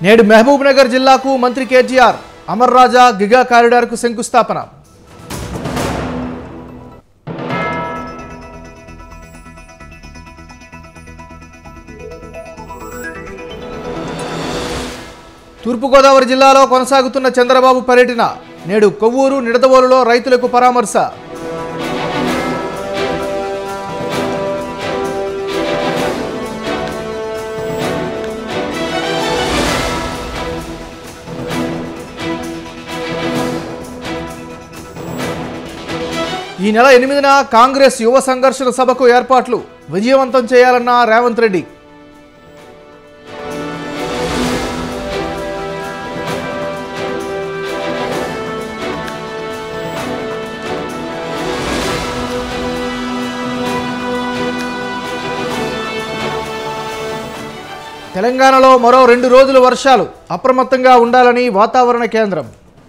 నేడు మహబూబ్ నగర్ జిల్లాకు మంత్రి కేటీఆర్ అమర్ రాజా గిగా కారిడార్కు శంకుస్థాపన తూర్పుగోదావరి జిల్లాలో కొనసాగుతున్న చంద్రబాబు పర్యటన నేడు కొవ్వూరు నిడదవోలులో రైతులకు పరామర్శ ఈ నెల ఎనిమిదిన కాంగ్రెస్ యువ సంఘర్షణ సభకు ఏర్పాట్లు విజయవంతం చేయాలన్న రేవంత్ రెడ్డి తెలంగాణలో మరో రెండు రోజులు వర్షాలు అప్రమత్తంగా ఉండాలని వాతావరణ కేంద్రం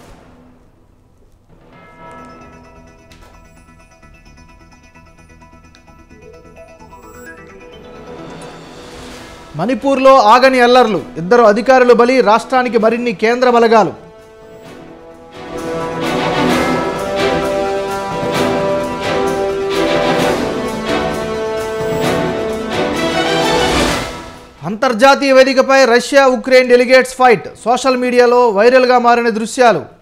మణిపూర్లో ఆగని అల్లర్లు ఇద్దరు అధికారులు బలి రాష్ట్రానికి మరిన్ని కేంద్ర బలగాలు అంతర్జాతీయ వేదికపై Russia Ukraine delegates fight social media వైరల్గా మారిన దృశ్యాలు